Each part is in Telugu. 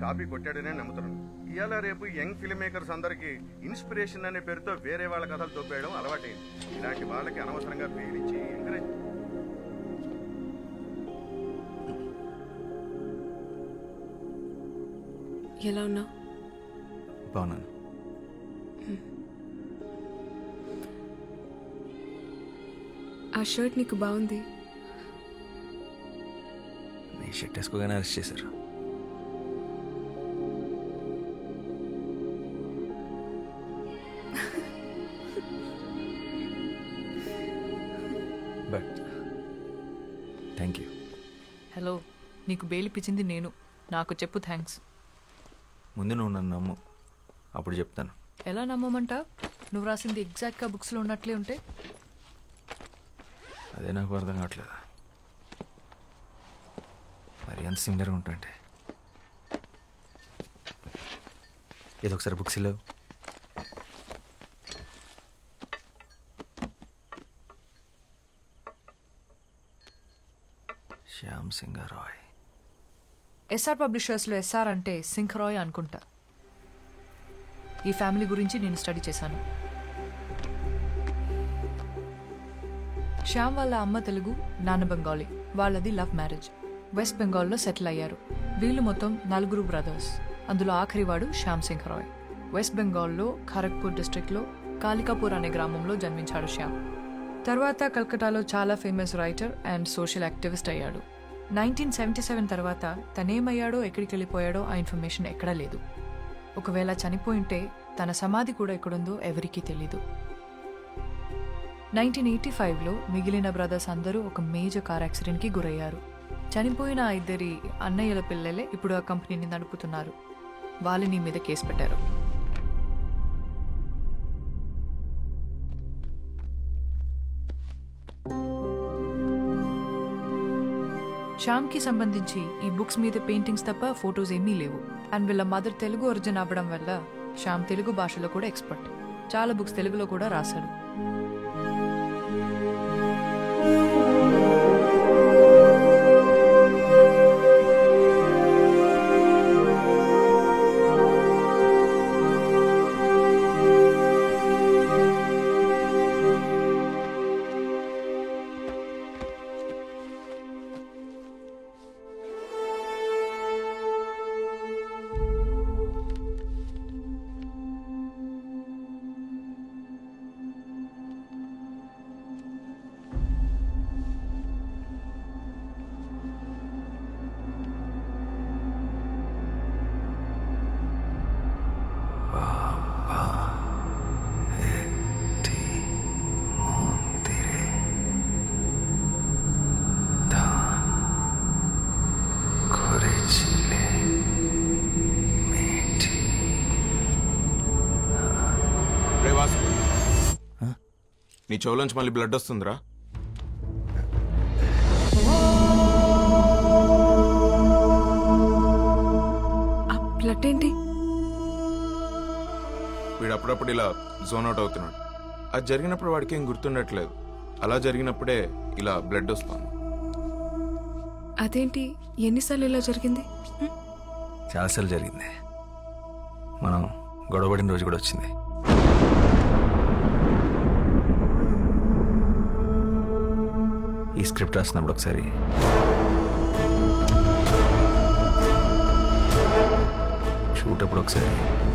కాపీ కొట్టాడనే నమ్ముతున్నాను ఇవాళ రేపు యంగ్ ఫిల్మ్ మేకర్స్ అందరికి ఇన్స్పిరేషన్ అనే పేరుతో వేరే వాళ్ళ కథలు తొప్పేయడం అలవాటైంది ఇలాంటి వాళ్ళకి అనవసరంగా పేరిచ్చి ఎంకరేజ్ ఎలా ఉన్నావు బాగున్నాను ఆ షర్ట్ నీకు బాగుంది నీ షర్ట్ వేసుకోగానే అరెస్ట్ చేశారు బట్ థ్యాంక్ యూ హలో నీకు బెయిల్ ఇప్పించింది నేను నాకు చెప్పు థ్యాంక్స్ ముందు నువ్వు నన్ను నమ్ము అప్పుడు చెప్తాను ఎలా నమ్మమంటా నువ్వు రాసింది ఎగ్జాక్ట్గా బుక్స్లో ఉన్నట్లే ఉంటే అదే నాకు అర్థం కావట్లేదు మరి ఎంత సిమిలర్గా ఉంటుంటే ఏదో ఒకసారి బుక్స్ లేవు శ్యామ్ సింగ్ రాయ్ ఎస్ఆర్ పబ్లిషర్స్లో ఎస్ఆర్ అంటే సింఖరాయ్ అనుకుంటా ఈ ఫ్యామిలీ గురించి నేను స్టడీ చేశాను శ్యామ్ వాళ్ళ అమ్మ తెలుగు నాన్న బెంగాలీ వాళ్ళది లవ్ మ్యారేజ్ వెస్ట్ బెంగాల్లో సెటిల్ అయ్యారు వీళ్ళు మొత్తం నలుగురు బ్రదర్స్ అందులో ఆఖరి వాడు శ్యామ్ సింగ్ రాయ్ వెస్ట్ బెంగాల్లో ఖరగ్పూర్ డిస్ట్రిక్ట్లో కాలికాపూర్ అనే గ్రామంలో జన్మించాడు శ్యామ్ తర్వాత కల్కటాలో చాలా famous writer and social activist అయ్యాడు నైన్టీన్ సెవెంటీ సెవెన్ తర్వాత తనేమయ్యాడో ఎక్కడికి వెళ్ళిపోయాడో ఆ ఇన్ఫర్మేషన్ ఎక్కడా లేదు ఒకవేళ చనిపోయింటే తన సమాధి కూడా ఎక్కడుందో ఎవరికీ తెలీదు నైన్టీన్ ఎయిటీ ఫైవ్లో మిగిలిన బ్రదర్స్ అందరూ ఒక మేజర్ కార్ యాక్సిడెంట్కి గురయ్యారు చనిపోయిన ఆ ఇద్దరి అన్నయ్యల పిల్లలే ఇప్పుడు ఆ కంపెనీని నడుపుతున్నారు వాళ్ళని మీద కేసు పెట్టారు శ్యామ్కి సంబంధించి ఈ బుక్స్ మీద పెయింటింగ్స్ తప్ప ఫొటోస్ ఏమీ లేవు అండ్ వీళ్ళ మదర్ తెలుగు ఒరిజిన్ అవ్వడం వల్ల శ్యామ్ తెలుగు భాషలో కూడా ఎక్స్పర్ట్ చాలా బుక్స్ తెలుగులో కూడా రాశాడు రే వాసు నీ చెవులోంచి మళ్ళీ బ్లడ్ వస్తుందిరా ఆ బ్లడ్ ఏంటి వీడు అప్పుడప్పుడు ఇలా జోన్ అవుట్ అవుతున్నాడు అది జరిగినప్పుడు వాడికి ఏం గుర్తుండట్లేదు అలా జరిగినప్పుడే ఇలా బ్లడ్ వస్తుంది అదేంటి ఎన్నిసార్లు ఇలా జరిగింది హ్మ్? చాలాసార్లు జరిగింది మనం గొడవపడిన రోజు కూడా వచ్చింది ఈ స్క్రిప్ట్ రాసినప్పుడు ఒకసారి షూట్ అప్పుడు ఒకసారి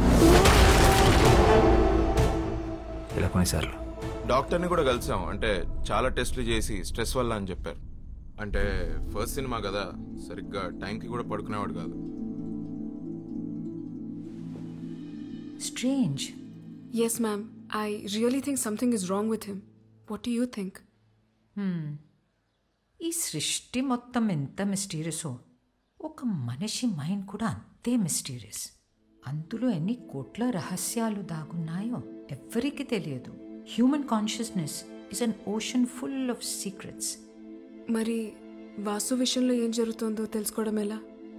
ఇలా కొన్నిసార్లు డాక్టర్ని కూడా కలిసాం అంటే చాలా టెస్టులు చేసి స్ట్రెస్ వల్ల అని చెప్పారు అంటే ఫస్ట్ సినిమా కదా సరిగ్గా టైంకి కూడా పడుకునేవాడు కాదు Strange. Yes, ma'am. I really think something is wrong with him. What do you think? ఈ సృష్టి మొత్తం ఎంత మిస్టీరియసో ఒక మనిషి మైండ్ కూడా అంతే మిస్టీరియస్ అందులో ఎన్ని కోట్ల రహస్యాలు దాగున్నాయో ఎవ్వరికీ తెలియదు human consciousness is an ocean full of secrets మరి వాసు విషయంలో ఏం జరుగుతుందో తెలుసుకోవడం ఎలా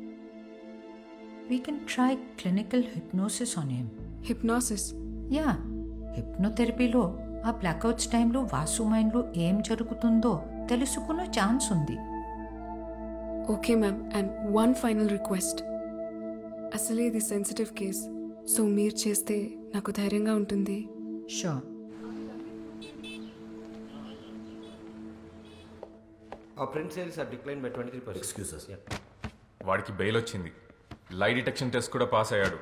we can try clinical hypnosis on him hypnosis యా హిప్నోథెరపీలో ఆ బ్లాక్అవుట్స్ టైంలో వాసు మైండ్లో ఏం జరుగుతుందో తెలుసుకునే ఛాన్స్ ఉంది okay ma'am and one final request అసలే ఇది సెన్సిటివ్ కేస్ సో మీరు చేస్తే నాకు ధైర్యంగా ఉంటుంది sure Our print sales have declined by 23%. Excuse us. Yeah. వాడికి బెయిల్ వచ్చింది లై డిటెక్షన్ టెస్ట్ కూడా పాస్ అయ్యాడు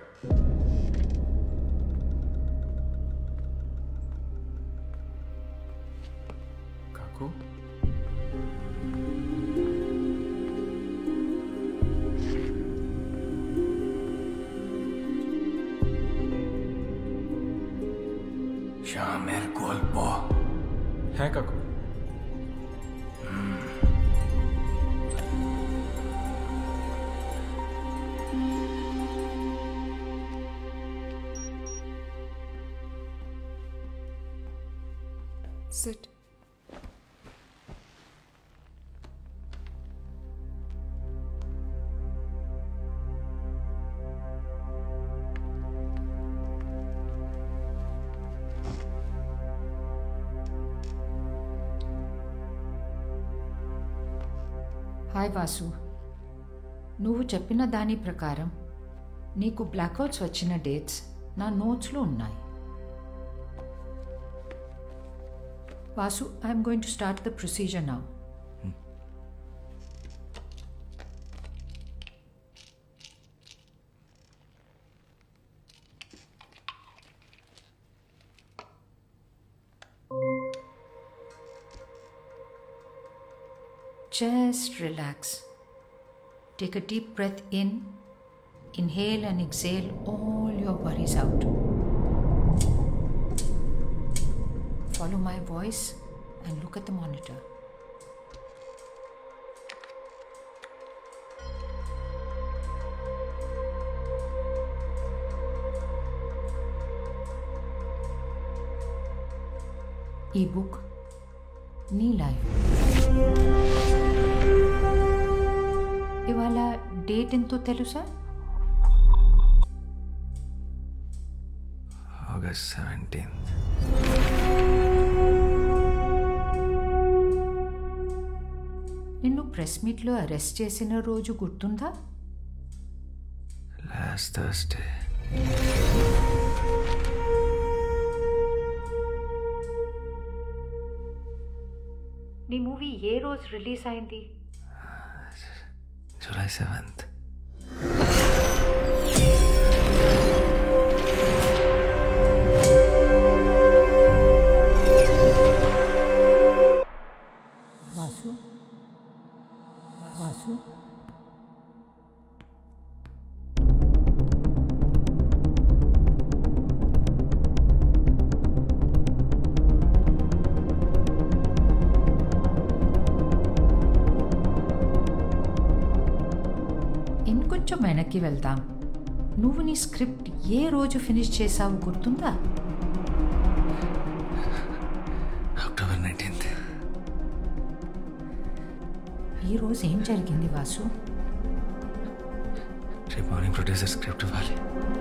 కాకు শ্যামের গল্প হ্যাঁ কাকু సిట్ హాయ్ వాసు నువ్వు చెప్పిన దాని ప్రకారం నీకు బ్లాక్అవుట్స్ వచ్చిన డేట్స్ నా నోట్స్లో ఉన్నాయి Vasu I'm going to start the procedure నా Just relax. Take a deep breath in. Inhale and exhale all your worries out. Follow my voice and look at the monitor. ఈ బుక్ నీ లైఫ్ ఇవాళ డేట్ ఎంతో తెలుసా ఆగస్ట్ సెవెంటీన్త్ నిన్ను ప్రెస్ మీట్లో అరెస్ట్ చేసిన రోజు గుర్తుందా లాస్ట్ థర్స్డే నీ మూవీ ఏ రోజు రిలీజ్ అయింది జూలై సెవెంత్ వాసు వాసు ఇంకొంచెం వెనక్కి వెళ్దాం నువ్వు నీ స్క్రిప్ట్ ఏ రోజు ఫినిష్ చేసావు గుర్తుందా అక్టోబర్ నైన్టీన్త్ ఈ రోజు ఏం జరిగింది వాసు రేపు మార్నింగ్ ప్రొడ్యూసర్ స్క్రిప్ట్ ఇవ్వాలి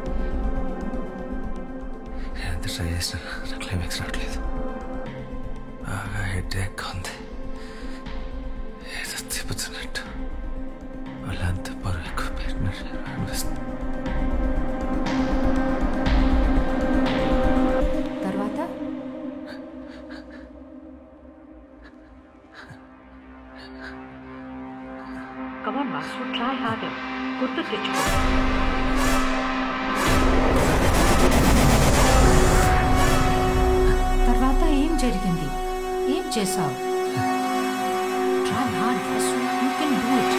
నేను ఎంత ట్రై చేసినా నా క్లైమాక్స్ రావట్లేదు బాగా హెడ్ ఎక్ ఉంది ఏదో తిప్పుతున్నట్టు వాళ్ళంతా బరువు ఎక్కువ పెట్టినట్టు అనిపిస్తుంది తర్వాత కమాన్ వాసు ట్రై హార్డర్ గుర్తు తెచ్చుకో తర్వాత ఏం జరిగింది ఏం చేసావు try hard Vasu you can do it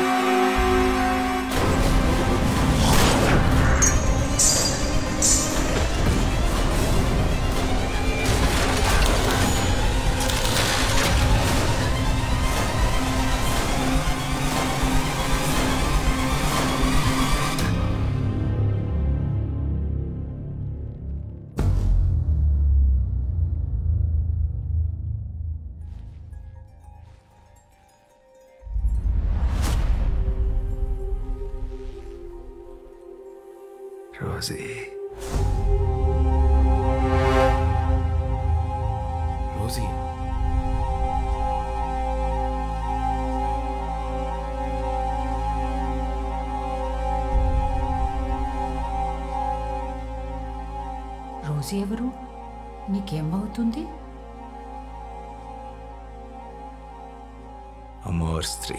Rosie Rosie Rosie ఎవరు నీకేమవుతుంది అమోర్ స్త్రీ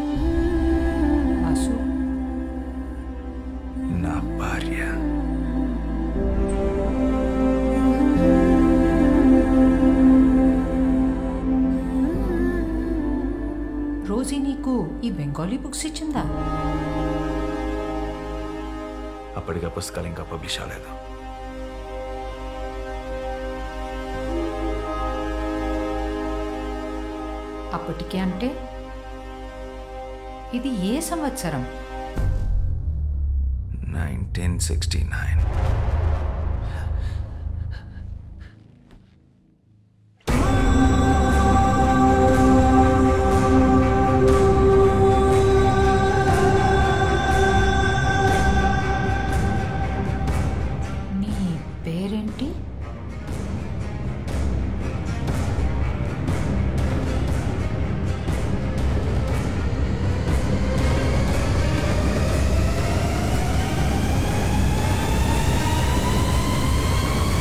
వాసు నా భార్య రోజీ నీకు ఈ బెంగాలీ బుక్స్ ఇచ్చిందా అప్పటిగా పుస్తకాలు ఇంకా పబ్లిష్ అవ్వలేదు అప్పటికే అంటే ఇది ఏ సంవత్సరం నైన్టీన్ సిక్స్టీ నైన్ నీ పేరేంటి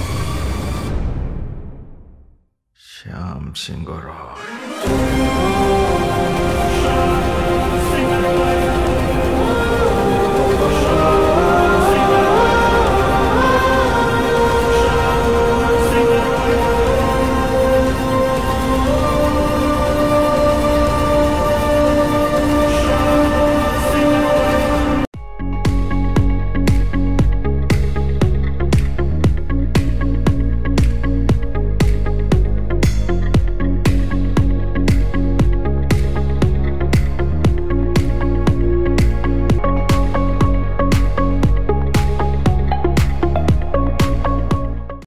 శ్యామ్ సింగరాయ్